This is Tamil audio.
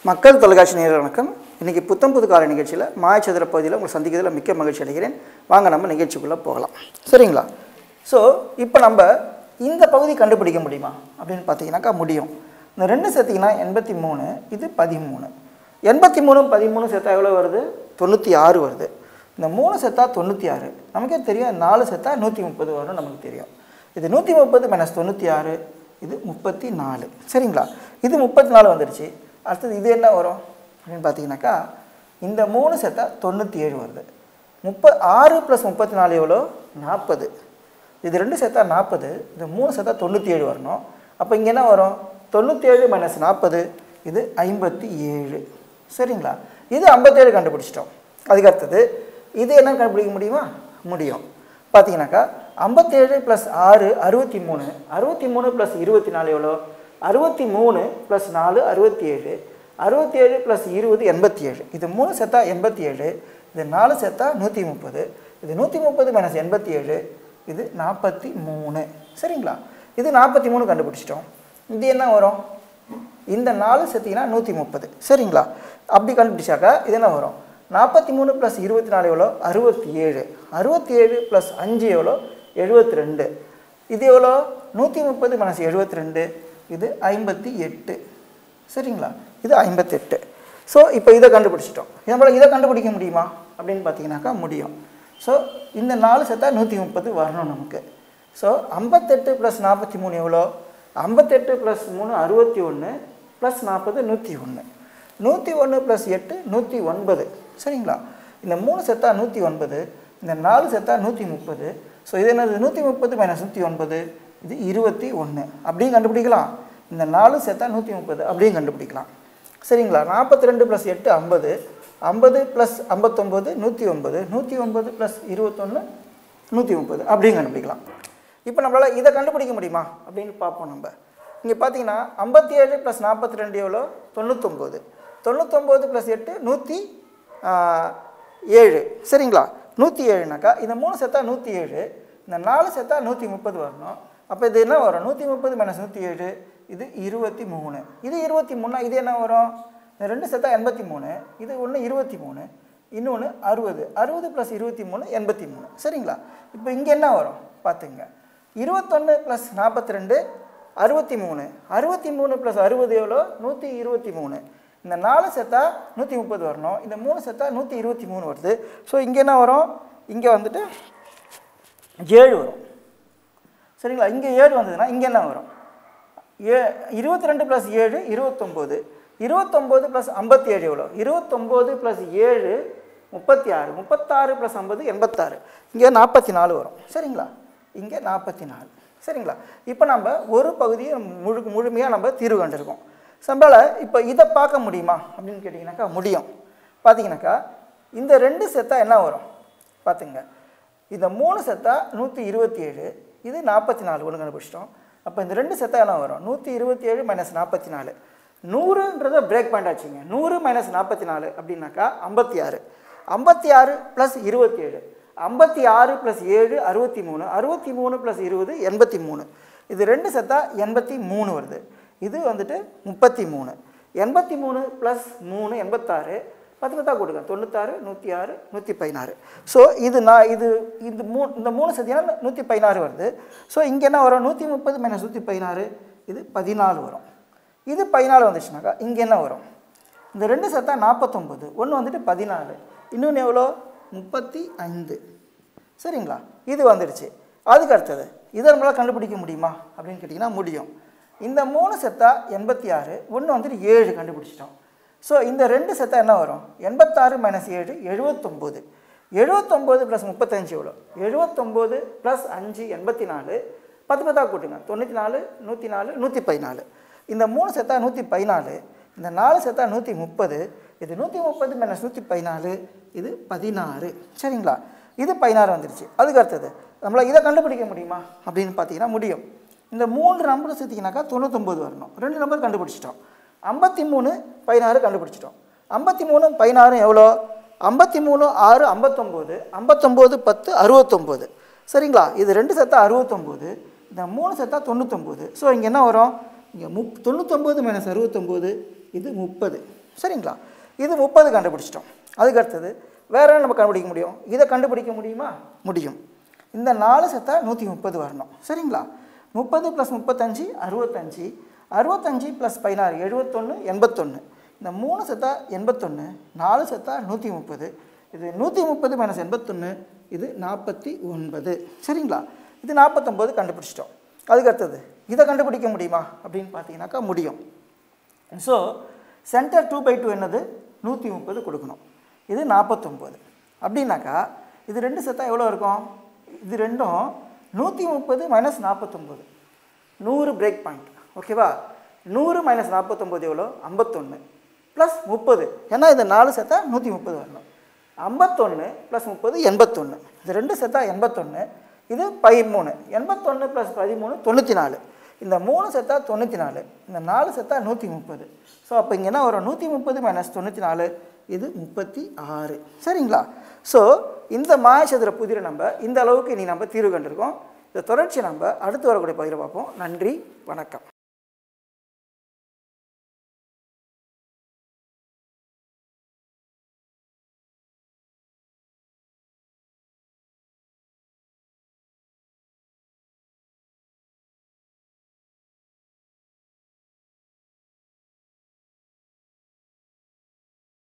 மக்கள் தொலைக்காட்சி நேயர்கள் வணக்கம் இன்றைக்கி புத்தம் புது கால நிகழ்ச்சியில் மாயச்சதுர பகுதியில் உங்களை சந்திக்கிறதுல மிக்க மகிழ்ச்சி அடைகிறேன் வாங்க நம்ம நிகழ்ச்சிக்குள்ளே போகலாம் சரிங்களா ஸோ இப்போ நம்ம இந்த பகுதி கண்டுபிடிக்க முடியுமா அப்படின்னு பார்த்தீங்கன்னாக்கா முடியும் இந்த ரெண்டு சேர்த்திங்கன்னா எண்பத்தி மூணு இது பதிமூணு எண்பத்தி மூணு பதிமூணு சேர்த்தா எவ்வளோ வருது தொண்ணூற்றி ஆறு வருது இந்த மூணு செத்தா தொண்ணூற்றி ஆறு நமக்கே தெரியும் நாலு செத்தா நூற்றி முப்பது வரும்னு நமக்கு தெரியும் இது நூற்றி முப்பது மைனஸ் தொண்ணூற்றி ஆறு இது முப்பத்தி நாலு சரிங்களா இது முப்பத்தி நாலு வந்துடுச்சு அடுத்தது இது என்ன வரும் அப்படின்னு பார்த்தீங்கன்னாக்கா இந்த மூணு செத்தா தொண்ணூற்றி ஏழு வருது முப்ப ஆறு ப்ளஸ் முப்பத்தி நாலு எவ்வளோ நாற்பது இது ரெண்டு சேர்த்தா நாற்பது இது மூணு சேர்த்தா தொண்ணூற்றி ஏழு வரணும் அப்போ இங்கே என்ன வரும் தொண்ணூற்றி ஏழு மைனஸ் நாற்பது இது ஐம்பத்தி ஏழு சரிங்களா இது ஐம்பத்தேழு கண்டுபிடிச்சிட்டோம் அதுக்கு அடுத்தது இது என்ன கண்டுபிடிக்க முடியுமா முடியும் பார்த்தீங்கன்னாக்கா ஐம்பத்தேழு ப்ளஸ் ஆறு அறுபத்தி மூணு அறுபத்தி மூணு ப்ளஸ் இருபத்தி நாலு எவ்வளோ அறுபத்தி மூணு ப்ளஸ் நாலு அறுபத்தி ஏழு அறுபத்தி ஏழு ப்ளஸ் இருபது எண்பத்தி ஏழு இது மூணு செத்தா எண்பத்தி ஏழு இது நாலு செத்தா நூற்றி முப்பது இது நூற்றி முப்பது மைனஸ் எண்பத்தி ஏழு இது நாற்பத்தி மூணு சரிங்களா இது நாற்பத்தி மூணு கண்டுபிடிச்சிட்டோம் இது என்ன வரும் இந்த நாலு சேர்த்திங்கன்னா நூற்றி முப்பது சரிங்களா அப்படி கண்டுபிடிச்சாக்கா இது என்ன வரும் நாற்பத்தி மூணு ப்ளஸ் இருபத்தி நாலு எவ்வளோ அறுபத்தி ஏழு அறுபத்தி ஏழு ப்ளஸ் அஞ்சு எவ்வளோ எழுபத்தி ரெண்டு இது எவ்வளோ நூற்றி முப்பது மைனஸ் எழுபத்தி ரெண்டு இது ஐம்பத்தி எட்டு சரிங்களா இது ஐம்பத்தெட்டு ஸோ இப்போ இதை கண்டுபிடிச்சிட்டோம் நம்மளால் இதை கண்டுபிடிக்க முடியுமா அப்படின்னு பார்த்தீங்கன்னாக்கா முடியும் ஸோ இந்த நாலு சேர்த்தா நூற்றி முப்பது வரணும் நமக்கு ஸோ ஐம்பத்தெட்டு ப்ளஸ் நாற்பத்தி மூணு எவ்வளோ ஐம்பத்தெட்டு ப்ளஸ் மூணு அறுபத்தி ஒன்று ப்ளஸ் நாற்பது நூற்றி ஒன்று நூற்றி ஒன்று ப்ளஸ் எட்டு நூற்றி ஒன்பது சரிங்களா இந்த மூணு செத்தா நூற்றி ஒன்பது இந்த நாலு செத்தா நூற்றி முப்பது ஸோ இது என்னது நூற்றி முப்பது மைனஸ் நூற்றி ஒன்பது இது இருபத்தி ஒன்று அப்படியும் கண்டுபிடிக்கலாம் இந்த நாலு செத்தா நூற்றி முப்பது அப்படியும் கண்டுபிடிக்கலாம் சரிங்களா நாற்பத்தி ரெண்டு ப்ளஸ் எட்டு ஐம்பது ஐம்பது ப்ளஸ் ஐம்பத்தொம்போது நூற்றி ஒன்பது நூற்றி ஒன்பது ப்ளஸ் இருபத்தொன்று நூற்றி முப்பது அப்படியும் கண்டுபிடிக்கலாம் இப்போ நம்மளால் இதை கண்டுபிடிக்க முடியுமா அப்படின்னு பார்ப்போம் நம்ம இங்கே பார்த்தீங்கன்னா ஐம்பத்தி ஏழு ப்ளஸ் நாற்பத்தி ரெண்டு எவ்வளோ தொண்ணூத்தொம்பது தொண்ணூத்தொம்பது ப்ளஸ் எட்டு நூற்றி ஏழு சரிங்களா நூற்றி ஏழுனாக்கா இந்த மூணு செத்தா நூற்றி ஏழு இந்த நாலு செத்தா நூற்றி முப்பது வரணும் அப்போ இது என்ன வரும் நூற்றி முப்பது மைனஸ் நூற்றி ஏழு இது இருபத்தி மூணு இது இருபத்தி மூணா இது என்ன வரும் இந்த ரெண்டு செத்தா எண்பத்தி மூணு இது ஒன்று இருபத்தி மூணு இன்னொன்று அறுபது அறுபது ப்ளஸ் இருபத்தி மூணு எண்பத்தி மூணு சரிங்களா இப்போ இங்கே என்ன வரும் பார்த்துங்க இருபத்தொன்று ப்ளஸ் நாற்பத்தி ரெண்டு அறுபத்தி மூணு அறுபத்தி மூணு ப்ளஸ் அறுபது எவ்வளோ நூற்றி இருபத்தி மூணு இந்த நாலு செத்தா நூற்றி முப்பது வரணும் இந்த மூணு செத்தா நூற்றி இருபத்தி மூணு வருது ஸோ இங்கே என்ன வரும் இங்கே வந்துட்டு ஏழு வரும் சரிங்களா இங்கே ஏழு வந்ததுன்னா இங்கே என்ன வரும் ஏ இருபத்தி ரெண்டு ப்ளஸ் ஏழு இருபத்தொம்போது இருபத்தொம்போது ப்ளஸ் ஐம்பத்தி ஏழு எவ்வளோ இருபத்தொம்போது ப்ளஸ் ஏழு முப்பத்தி ஆறு முப்பத்தாறு ப்ளஸ் ஐம்பது எண்பத்தாறு இங்கே நாற்பத்தி நாலு வரும் சரிங்களா இங்கே நாற்பத்தி நாலு சரிங்களா இப்போ நம்ம ஒரு பகுதியை முழு முழுமையாக நம்ம தீர்வு கண்டிருக்கோம் சம்பள இப்போ இதை பார்க்க முடியுமா அப்படின்னு கேட்டிங்கனாக்கா முடியும் பார்த்தீங்கன்னாக்கா இந்த ரெண்டு செத்தா என்ன வரும் பார்த்துங்க இந்த மூணு செத்தா நூற்றி இருபத்தி ஏழு இது நாற்பத்தி நாலு ஒன்று கண்டுபிடிச்சிட்டோம் அப்போ இந்த ரெண்டு செத்தா என்ன வரும் நூற்றி இருபத்தி ஏழு மைனஸ் நாற்பத்தி நாலு நூறுன்றதை பிரேக் பாயிண்ட் ஆச்சுங்க நூறு மைனஸ் நாற்பத்தி நாலு அப்படின்னாக்கா ஐம்பத்தி ஆறு ஐம்பத்தி ஆறு ப்ளஸ் இருபத்தி ஏழு ஐம்பத்தி ஆறு ப்ளஸ் ஏழு அறுபத்தி மூணு அறுபத்தி மூணு ப்ளஸ் இருபது எண்பத்தி மூணு இது ரெண்டு செத்தா எண்பத்தி மூணு வருது இது வந்துட்டு முப்பத்தி மூணு எண்பத்தி மூணு ப்ளஸ் மூணு எண்பத்தாறு பத்து பத்தா கொடுங்க தொண்ணூத்தாறு நூற்றி ஆறு நூற்றி பதினாறு ஸோ இது நான் இது இது மூ இந்த மூணு சதியான நூற்றி பதினாறு வருது ஸோ இங்கே என்ன வரும் நூற்றி முப்பது மைனஸ் நூற்றி பதினாறு இது பதினாலு வரும் இது பதினாலு வந்துச்சுனாக்கா இங்கே என்ன வரும் இந்த ரெண்டு சத்தா நாற்பத்தொம்பது ஒன்று வந்துட்டு பதினாலு இன்னொன்று எவ்வளோ முப்பத்தி ஐந்து சரிங்களா இது வந்துடுச்சு அதுக்கு அடுத்தது இதை நம்மளால் கண்டுபிடிக்க முடியுமா அப்படின்னு கேட்டிங்கன்னா முடியும் இந்த மூணு செத்தா எண்பத்தி ஆறு ஒன்று வந்துட்டு ஏழு கண்டுபிடிச்சிட்டோம் ஸோ இந்த ரெண்டு செத்தா என்ன வரும் எண்பத்தாறு மைனஸ் ஏழு எழுபத்தொம்போது எழுபத்தொம்போது ப்ளஸ் முப்பத்தஞ்சு எவ்வளோ எழுபத்தொம்போது ப்ளஸ் அஞ்சு எண்பத்தி நாலு பத்து பத்தா கூட்டுங்க தொண்ணூற்றி நாலு நூற்றி நாலு நூற்றி பதினாலு இந்த மூணு செத்தா நூற்றி பதினாலு இந்த நாலு செத்தா நூற்றி முப்பது இது நூற்றி முப்பது மைனஸ் நூற்றி பதினாலு இது பதினாறு சரிங்களா இது பதினாறு வந்துருச்சு அதுக்கு அடுத்தது நம்மளால் இதை கண்டுபிடிக்க முடியுமா அப்படின்னு பார்த்தீங்கன்னா முடியும் இந்த மூன்று நம்பர் சேர்த்திங்கனாக்கா தொண்ணூத்தொம்பது வரணும் ரெண்டு நம்பர் கண்டுபிடிச்சிட்டோம் ஐம்பத்தி மூணு பதினாறு கண்டுபிடிச்சிட்டோம் ஐம்பத்தி மூணு பதினாறு எவ்வளோ ஐம்பத்தி மூணு ஆறு ஐம்பத்தொம்போது ஐம்பத்தொம்போது பத்து அறுபத்தொம்போது சரிங்களா இது ரெண்டு செத்தா அறுபத்தொம்போது இந்த மூணு செத்தா தொண்ணூத்தொம்போது ஸோ இங்கே என்ன வரும் இங்கே முப் தொண்ணூத்தொம்பது மைனஸ் அறுபத்தொம்போது இது முப்பது சரிங்களா இது முப்பது கண்டுபிடிச்சிட்டோம் அதுக்கு அடுத்தது வேற என்ன நம்ம கண்டுபிடிக்க முடியும் இதை கண்டுபிடிக்க முடியுமா முடியும் இந்த நாலு செத்தா நூற்றி முப்பது வரணும் சரிங்களா முப்பது ப்ளஸ் முப்பத்தஞ்சு அறுபத்தஞ்சு அறுபத்தஞ்சு ப்ளஸ் பதினாறு எழுபத்தொன்று எண்பத்தொன்று இந்த மூணு செத்தா எண்பத்தொன்று நாலு செத்தா நூற்றி முப்பது இது நூற்றி முப்பது மைனஸ் எண்பத்தொன்று இது நாற்பத்தி ஒன்பது சரிங்களா இது நாற்பத்தொம்போது கண்டுபிடிச்சிட்டோம் அதுக்கு அடுத்தது இதை கண்டுபிடிக்க முடியுமா அப்படின்னு பார்த்தீங்கன்னாக்கா முடியும் so centre two by two என்னது நூற்றி முப்பது கொடுக்கணும் இது நாற்பத்தொம்போது அப்படின்னாக்கா இது ரெண்டு செத்தா எவ்வளோ இருக்கும் இது ரெண்டும் நூற்றி முப்பது மைனஸ் நாற்பத்தொம்போது நூறு பிரேக் பாயிண்ட் ஓகேவா நூறு மைனஸ் நாற்பத்தொம்போது எவ்வளோ ஐம்பத்தொன்று ப்ளஸ் முப்பது ஏன்னா இந்த நாலு செத்தா நூற்றி முப்பது வரணும் ஐம்பத்தொன்று ப்ளஸ் முப்பது எண்பத்தொன்று இது ரெண்டு செத்தா எண்பத்தொன்று இது பதிமூணு எண்பத்தொன்று ப்ளஸ் பதிமூணு தொண்ணூற்றி நாலு இந்த மூணு செத்தா தொண்ணூற்றி நாலு இந்த நாலு செத்தா நூற்றி முப்பது ஸோ அப்போ இங்கே என்ன வரும் நூற்றி முப்பது மைனஸ் தொண்ணூற்றி நாலு இது முப்பத்தி ஆறு சரிங்களா ஸோ இந்த மாயசதுர புதிரை நம்ம இந்த அளவுக்கு இனி நம்ம தீர்வு கண்டிருக்கோம் இந்த தொடர்ச்சி நம்ம அடுத்து வரக்கூடிய பகுதியில் பார்ப்போம் நன்றி வணக்கம்